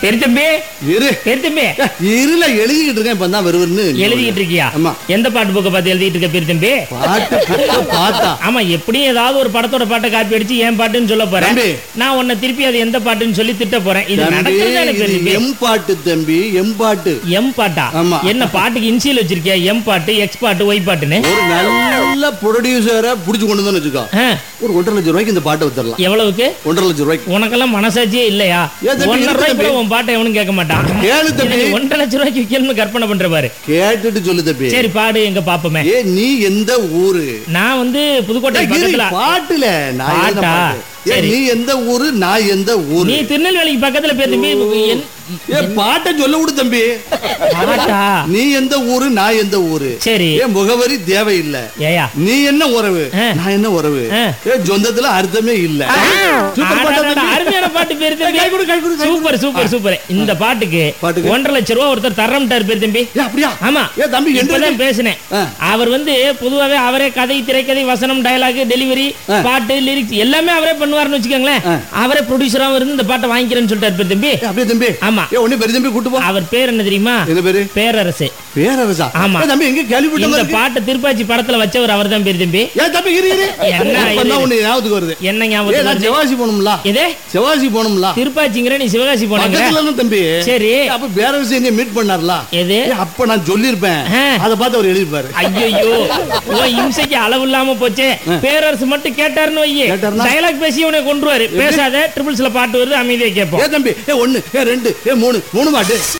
பெரிய தம்பி இரு பெரிய தம்பி இருல எழுதிக்கிட்டு இருக்கேன் இப்ப தான் வருவன்னு எழுதிக்கிட்டு இருக்கியா ஆமா எந்த பாட்டு புக்கை பார்த்து எழுதிட்டு இருக்க பெரிய தம்பி பாட்டு புக்க பார்த்தா ஆமா எப்படியும் ஏதாவது ஒரு படத்தோட பாட்டை காப்பி அடிச்சு என் பாட்டுன்னு சொல்ல போறேன் தம்பி. நான் உன்னை திருப்பி அது எந்த பாட்டுன்னு சொல்லி திட்ட போறேன் இது தம்பி, நடக்கிறது எனக்கு இது பெரிய தம்பி எம் பாட்டு தம்பி எம் பாட்டு எம் பாட்டா ஆமா. என்ன பாட்டுக்கு இன்சியல் வச்சிருக்கியா எம் பாட்டு எக்ஸ் பாட்டு ஒய் பாட்டுன்னு ஒரு நல்ல ப்ரொடியூசரை புடிச்சு கொண்டு வந்து வச்சுக்கோ ஆ, ஒரு ஒன்றரை லட்சம் ரூபாய்க்கு இந்த பாட்டை வித்துடலாம் எவ்வளவுக்கு ஒன்றரை லட்சம் ரூபாய்க்கு உனக்கெல்லாம் மனசாட்சியே இல்லையா ஏன் தம்பி, ஒன்றரை இருக்கு ரூபாய்க்கு தம்பி. உன் பாட்டை எவனும் கேட்க மாட்டான் கேளு தம்பி எனக்கு ஒன்றரை லட்சம் ரூபாய்க்கு விற்கணும்னு கற்பனை பண்ற பாரு கேட்டுட்டு சொல்லு தம்பி சரி பாடு எங்க பாப்போமே ஏ நீ எந்த ஊரு நான் வந்து புதுக்கோட்டை ஏய், இரு, பக்கத்துல பாட்டுல நான் எழுதின பாட்டா? பாட்டு. ஏ, சரி. நீ எந்த ஊரு நான் எந்த ஊரு நீ திருநெல்வேலிக்கு பக்கத்துல பேர் தம்பி என்- ஏ பாட்டை சொல்ல விடு தம்பி பாட்டா நீ எந்த ஊரு நான் எந்த ஊரு சரி ஏ முகவரி தேவையில்லை ஏயா நீ என்ன உறவு ஆ. நான் என்ன உறவு ஆ. ஏ சொந்தத்துல அர்த்தமே இல்ல சூப்பர் பாட்டா அடடடா, தம்பி. அருமையான பாட்டு பேர் தம்பி கை கொடு, கை கொடு, கை கொடு. சூப்பர் சூப்பர் சூப்பர் இந்த பாட்டுக்கு பாட்டுக்கு? ஒன்றரை லட்சம் ரூபா ஒருத்தர் தரம்ட்டார் பேர் தம்பி ஏ அப்படியா ஆமா ஏ தம்பி என்ன இப்பதான் பேசினேன் ஆ. அவர் வந்து பொதுவாவே அவரே கதை திரைக்கதை வசனம் டயலாக் டெலிவரி ஆ. பாட்டு லிரிக்ஸ் எல்லாமே அவரே பண்ணுவாருன்னு வச்சுக்கோங்களேன் ஆ. அவரே ப்ரொடியூசராவும் இருந்து இந்த பாட்டை வாங்கிக்கிறேன்னு சொல்லிட்டாரு பேர் தம்பி ஏ, அப்படியே தம்பி ஆமா ஏ உன்னை பெரிய தம்பி கூட்டு போ அவர் பேர் என்ன தெரியுமா என்ன பேரு பேரரசு பேரரசா ஆமா. ஏ, தம்பி எங்க கேள்விப்பட்ட இந்த மாதிரி இருக்கு? பாட்டை திருப்பாச்சி படத்துல வச்சவர் அவர் தான் பேர் தம்பி ஏ தம்பி இரு இரு என்ன அப்பதான் இரு? உன்னை ஞாபகத்துக்கு வருது என்ன ஏ ஞாபகம் நான் வருது? சிவாசி போகணும்ல எதே சிவாசி போகணும்ல திருப்பாச்சிங்கிற நீ சிவகாசி போனீங்க பக்கத்துல இருந்து தம்பி சரி ஏ, அப்ப பேரரசு என்னை மீட் பண்ணார்ல எது ஏ, அப்ப நான் சொல்லியிருப்பேன் ஆ. அதை பார்த்து அவர் எழுதிப்பாரு ஐயோ உன் இம்சைக்கு அளவு இல்லாம போச்சே பேரரசு மட்டும் கேட்டாருன்னு வையே கேட்டாருன்னா? டயலாக் பேசி உன்னை கொண்டுருவாரு பேசாத ட்ரிபிள்ஸ்ல பாட்டு வருது அமைதியா கேட்போம் ஏ தம்பி ஏ ஒண்ணு ஏ ரெண்டு ஏ மூணு மூணு பாட்டு